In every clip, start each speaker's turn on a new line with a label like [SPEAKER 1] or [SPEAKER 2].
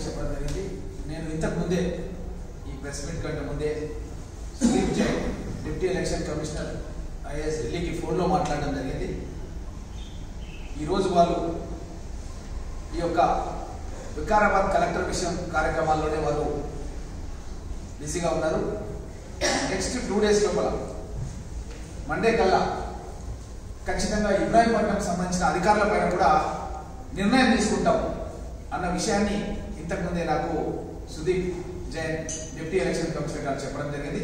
[SPEAKER 1] చెప్పడం జరిగింది నేను ఇంతకు ముందే ఈ ప్రెస్ మీట్ కంటే ముందే Sudeep Jain deputy election commissioner IAS ఢిల్లీకి ఫోన్లో మాట్లాడడం జరిగింది ఈరోజు వాళ్ళు ఈ యొక్క వికారాబాద్ కలెక్టర్ విషయం కార్యక్రమాల్లోనే వారు బిజీగా ఉన్నారు నెక్స్ట్ టూ డేస్ లోపల మండే కల్లా ఖచ్చితంగా ఇబ్రాహీంపట్నంకి సంబంధించిన అధికారుల పైన కూడా నిర్ణయం తీసుకుంటాం అన్న విషయాన్ని ఇంతకుముందే నాకు Sudeep Jain deputy election commissioner గారు చెప్పడం జరిగింది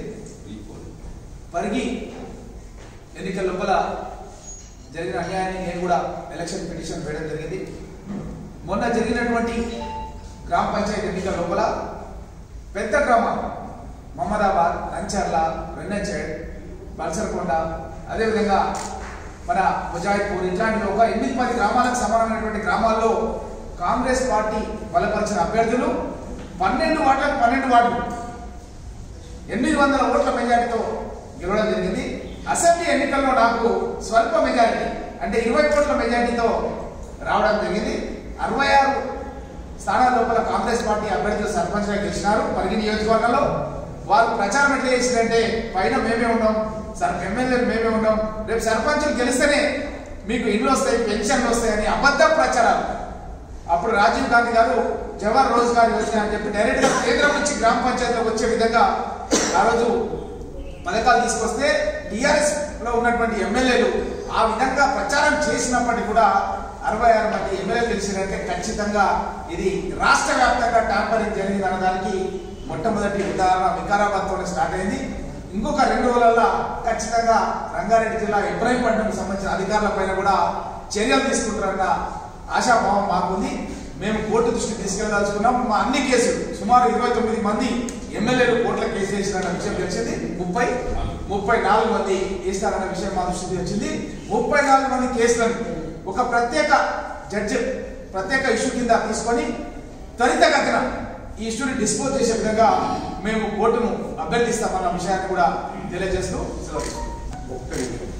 [SPEAKER 1] పరిగి ఎన్నికల లోపల జరిగిన అన్యాయాన్ని నేను కూడా ఎలక్షన్ పిటిషన్ వేయడం జరిగింది మొన్న జరిగినటువంటి గ్రామ పంచాయతీ ఎన్నికల లోపల పెద్ద గ్రామం మహమ్మదాబాద్ నంచర్ల వెన్నెచెడ్ బల్సర్కొండ అదేవిధంగా మన ముజాహిద్పూర్ ఇట్లాంటి ఒక ఎనిమిది పది గ్రామాలకు సమానమైనటువంటి గ్రామాల్లో కాంగ్రెస్ పార్టీ బలపరిచిన అభ్యర్థులు పన్నెండు వార్డులకు పన్నెండు వార్డులు ఎనిమిది వందల ఓట్ల మెజారిటీతో గెలవడం జరిగింది అసెంబ్లీ ఎన్నికల్లో నాకు స్వల్ప మెజారిటీ అంటే ఇరవై ఓట్ల మెజారిటీతో రావడం జరిగింది అరవై ఆరు స్థానాల లోపల కాంగ్రెస్ పార్టీ అభ్యర్థులు సర్పంచ్గా గెలిచినారు పరిగి నియోజకవర్గంలో వారు ప్రచారం ఎట్లా చేసిందంటే పైన మేమే ఉన్నాం సర్ ఎమ్మెల్యేలు మేమే ఉన్నాం రేపు సర్పంచులు గెలిస్తేనే మీకు ఇల్లు వస్తాయి పెన్షన్లు వస్తాయని అబద్ధ ప్రచారాలు అప్పుడు రాజీవ్ గాంధీ గారు జవహర్ రోజ్గార్ యోజన అని చెప్పి డైరెక్ట్ గా కేంద్రం నుంచి గ్రామ పంచాయతీలకు వచ్చే విధంగా ఆ రోజు పథకాలు తీసుకొస్తే టిఆర్ఎస్ లో ఉన్నటువంటి ఎమ్మెల్యేలు ఆ విధంగా ప్రచారం చేసినప్పటికీ కూడా అరవై ఆరు మంది ఎమ్మెల్యేలు గెలిచినంటే ఖచ్చితంగా ఇది రాష్ట్ర వ్యాప్తంగా ట్యాంపరింగ్ జరిగింది అనడానికి మొట్టమొదటి ఉదాహరణ వికారాబాద్ తోనే స్టార్ట్ అయింది ఇంకొక రెండు రోజులలో ఖచ్చితంగా రంగారెడ్డి జిల్లా ఇబ్రాహీంపట్నంకి సంబంధించిన అధికారుల పైన కూడా చర్యలు తీసుకుంటారన్న ఆశాభావం మాకుంది మేము కోర్టు దృష్టికి తీసుకెళ్లాల్సుకున్నాం మా అన్ని కేసులు సుమారు ఇరవై తొమ్మిది మంది ఎమ్మెల్యేలు కోర్టులో కేసు వేసినన్న విషయం తెలిసింది ముప్పై ముప్పై నాలుగు మంది వేస్తారన్న విషయం మా దృష్టికి వచ్చింది ముప్పై నాలుగు మంది కేసులను ఒక ప్రత్యేక జడ్జి ప్రత్యేక ఇష్యూ కింద తీసుకొని త్వరితగతిన ఈ ఇష్యూని డిస్పోజ్ చేసే విధంగా మేము కోర్టును అభ్యర్థిస్తామన్న విషయాన్ని కూడా తెలియజేస్తూ సెలవు
[SPEAKER 2] ఒక్క నిమిషం